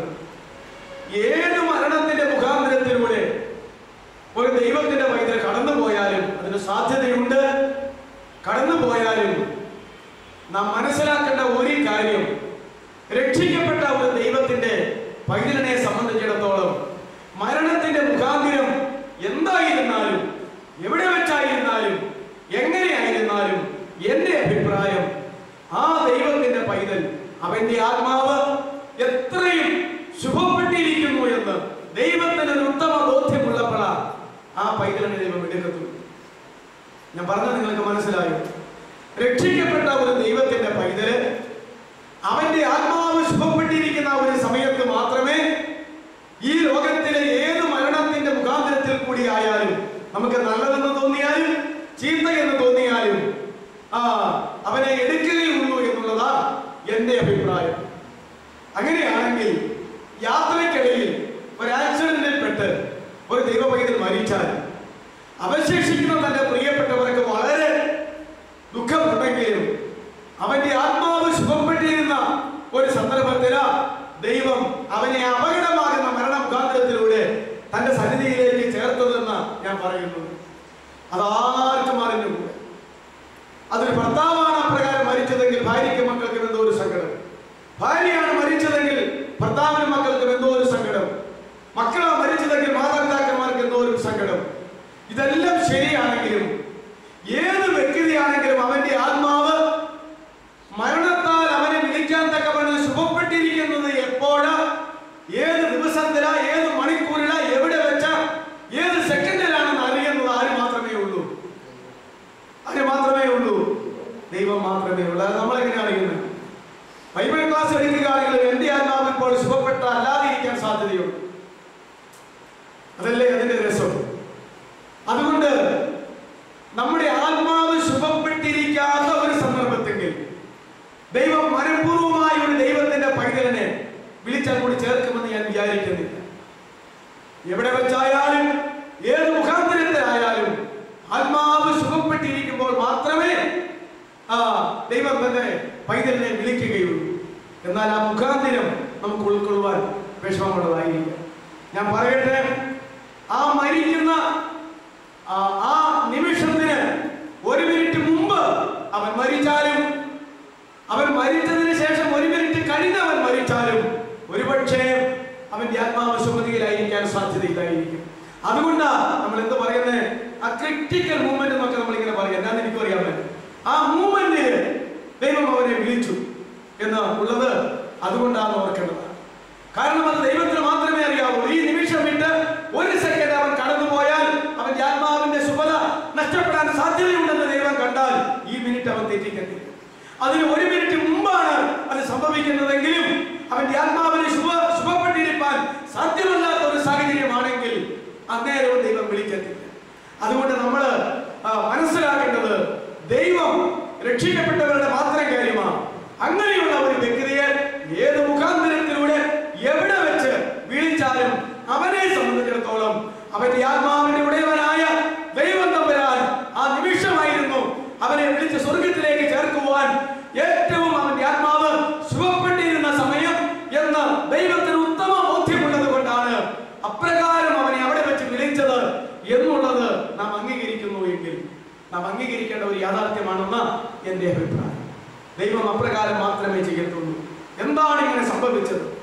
ഏത് മരണത്തിന്റെ മുഖാന്തരത്തിലൂടെ ഒരു ദൈവത്തിന്റെ വൈദ്യർ കടന്നു പോയാലും അതിന് സാധ്യതയുണ്ട് കടന്നു പോയാലും നാം മനസ്സിലാക്കേണ്ട ഒരു കാര്യം രക്ഷിക്കപ്പെട്ട ഒരു ദൈവത്തിന്റെ പൈതലിനെ സംബന്ധിച്ചിടത്തോളം മരണത്തിന്റെ മുഖാന്തിരം എന്തായിരുന്നാലും എവിടെ വെച്ചായിരുന്നാലും എങ്ങനെയായിരുന്നാലും എന്റെ അഭിപ്രായം ആ ദൈവത്തിന്റെ പൈതൽ അവന്റെ ആത്മാവ് എത്രയും ശുഭപ്പെട്ടിരിക്കുന്നു എന്ന് ദൈവത്തിന് ഒരു ഉത്തമ ബോധ്യമുള്ളപ്പോഴാണ് ആ പൈതലിനെ ദൈവം എടുക്കത്തുള്ളൂ ഞാൻ പറഞ്ഞത് നിങ്ങൾക്ക് മനസ്സിലായോ രക്ഷിക്കപ്പെട്ട ഒരു ദൈവത്തിന്റെ പൈതല് അവന്റെ ആത്മാവ് ശുഭപ്പെട്ടിരിക്കുന്ന ഒരു സമയത്ത് മാത്രമേ ഈ ലോകത്തിലെ ഏത് മരണത്തിന്റെ മുഖാന്തരത്തിൽ കൂടി ആയാലും നമുക്ക് നല്ലതെന്ന് തോന്നിയാലും ചീത്ത എന്ന് തോന്നിയാലും ആ അവനെ എടുക്കുകയുള്ളൂ എന്നുള്ളതാ എന്റെ അഭിപ്രായം അങ്ങനെയാണെങ്കിൽ യാത്രയ്ക്കിടയിൽ ഒരു ആക്സിഡന്റിൽ പെട്ട് ഒരു ദൈവപൈതൽ മരിച്ചാൽ അവശേഷിക്കുന്ന തന്റെ പ്രിയപ്പെട്ടവർക്ക് വളരെ ദുഃഖമുണ്ടെങ്കിലും അവന്റെ ആത്മാവ് സുഖപ്പെട്ടിരുന്ന ഒരു സന്ദർഭത്തില് ദൈവം അവനെ അപകടമാകുന്ന മരണമുഖാന്തരത്തിലൂടെ തന്റെ സന്നിധിയിലേക്ക് ചേർത്തതെന്ന് ഞാൻ പറയുന്നു അതാർക്കും അറിഞ്ഞുകൂടെ അതൊരു ഭർത്താവാണ് അപ്രകാരം മരിച്ചതെങ്കിൽ ഭാര്യയ്ക്ക് മക്കൾക്കും എന്തോ ഒരു സങ്കടം ഭാര്യയാണ് മരിച്ചതെങ്കിൽ ഭർത്താവിനും മക്കൾക്കും എന്തോ ഒരു സങ്കടം മക്കളാണ് മരിച്ചതെങ്കിൽ മാതാപിതാക്കന്മാർക്ക് എന്തോ ഒരു സങ്കടം ഇതെല്ലാം ശരിയാണെങ്കിലും ഏത് വ്യക്തിയാണെങ്കിലും അവന്റെ ആത്മാവ് മരണത്താൽ അവനെ വിളിക്കാൻ തക്കവണ്ണം ശുഭപ്പെട്ടിരിക്കുന്നത് എപ്പോഴാ ഏത് ദിവസത്തിലാ ഏത് മണിക്കൂറിലാ എവിടെ വെച്ച ഏത് സെക്കൻഡിലാണെന്ന് അറിയുന്നത് ആര് മാത്രമേ ഉള്ളൂ ആര് മാത്രമേ ഉള്ളൂ ദൈവം മാത്രമേ ഉള്ളൂ അത് നമ്മളെങ്ങനെ അറിയുന്നത് ബൈബിൾ ക്ലാസ് എടുക്കുകയാണെങ്കിൽ എന്റെ ആത്മാവ് ഇപ്പോൾ സുഖപ്പെട്ട അല്ലാതെ ഇരിക്കാൻ സാധ്യതയുണ്ട് അതല്ലേ അതിന്റെ രസം അതുകൊണ്ട് നമ്മുടെ ആത്മാവ് ശുഭപ്പെട്ടിരിക്കാത്ത ഒരു സന്ദർഭത്തെങ്കിൽ ദൈവം മനഃപൂർവ്വമായ ഒരു ദൈവത്തിന്റെ പൈതലിനെ വിളിച്ചാൽ കൂടി ചേർക്കുമെന്ന് ഞാൻ വിചാരിക്കുന്നില്ല എവിടെ വെച്ചായാലും ഏത് മുഖാന്തരത്തിലായാലും ആത്മാവ് സുഖപ്പെട്ടിരിക്കുമ്പോൾ മാത്രമേ ആ ദൈവം തന്നെ പൈതലിനെ വിളിക്കുകയുള്ളൂ എന്നാൽ ആ മുഖാന്തരം നമുക്ക് ഉൾക്കൊള്ളുവാൻ വിഷമമുള്ളതായിരിക്കും ഞാൻ പറയട്ടെ ആ മരിക്കുന്ന ആ ആ നിമിഷത്തിന് ഒരു മിനിറ്റ് മുമ്പ് അവൻ മരിച്ചാലും അവൻ മരിച്ചതിന് ശേഷം ഒരു മിനിറ്റ് കഴിഞ്ഞ് അവൻ മരിച്ചാലും ഒരുപക്ഷെ അവന്റെ ആത്മാവ് സുമതിയിലായിരിക്കാൻ സാധ്യതയില്ലായിരിക്കും അതുകൊണ്ടാ നമ്മൾ എന്ത് പറയുന്നത് ആ ക്രിട്ടിക്കൽ മൂവ്മെന്റ് എന്നൊക്കെ നമ്മൾ ഇങ്ങനെ പറയാം ഞാൻ എനിക്കും അറിയാൻ പറ്റും ആ മൂവ്മെന്റിൽ ദൈവം അവനെ വിളിച്ചു എന്ന് ഉള്ളത് അതുകൊണ്ടാണ് ഓർക്കേണ്ടത് കാരണം അത് ദൈവത്തിന് മാത്രമേ അറിയാവൂ ഈ നിമിഷം വിട്ട് ഒരു സെക്കൻഡ് അവൻ കടന്നു പോയാൽ അവന്റെ ആത്മാവിന്റെ ശുഭത നഷ്ടപ്പെടാൻ സാധ്യതയുണ്ടെന്ന് ദൈവം കണ്ടാൽ ഈ മിനിറ്റ് അവൻ തെറ്റിക്കത്തില്ല അതിന് ഒരു മിനിറ്റ് മുമ്പാണ് അത് സംഭവിക്കുന്നതെങ്കിലും അവന്റെ ആത്മാവിന് ശുഭ ശുഭപ്പെട്ടിരിക്കാൻ സാധ്യമല്ലാത്ത ഒരു സാഹചര്യമാണെങ്കിൽ അന്നേരവും ദൈവം വിളിക്കത്തില്ല അതുകൊണ്ട് നമ്മൾ മനസ്സിലാക്കേണ്ടത് ദൈവം രക്ഷിക്കപ്പെട്ടവരുടെ മാത്രം കാര്യമാണ് അങ്ങനെയുള്ള ഒരു വ്യക്തിയെ ഏത് മുഖാന്തരത്തിലൂടെ എവിടെ വെച്ച് വിളിച്ചാലും അവനെ സംബന്ധിച്ചിടത്തോളം അവന്റെ ആത്മാവിന്റെ ഉടയവനായ ദൈവം തമ്പുരാൻ ആ നിമിഷമായിരുന്നു അവനെ വിളിച്ച് സ്വർഗത്തിലേക്ക് ചേർക്കുവാൻ ഏറ്റവും അവന്റെ ആത്മാവ് സുഖപ്പെട്ടിരുന്ന സമയം എന്ന് ദൈവത്തിന് ഉത്തമ ബോധ്യമുള്ളത് കൊണ്ടാണ് അപ്രകാരം അവനെ അവിടെ വെച്ച് വിളിച്ചത് എന്നുള്ളത് നാം അംഗീകരിക്കുന്നു എങ്കിൽ നാം അംഗീകരിക്കേണ്ട ഒരു യാഥാർത്ഥ്യമാണെന്ന് എന്റെ അഭിപ്രായം ദൈവം അപ്രകാരം മാത്രമേ ചെയ്യത്തുള്ളൂ എന്താണ് ഇങ്ങനെ സംഭവിച്ചത്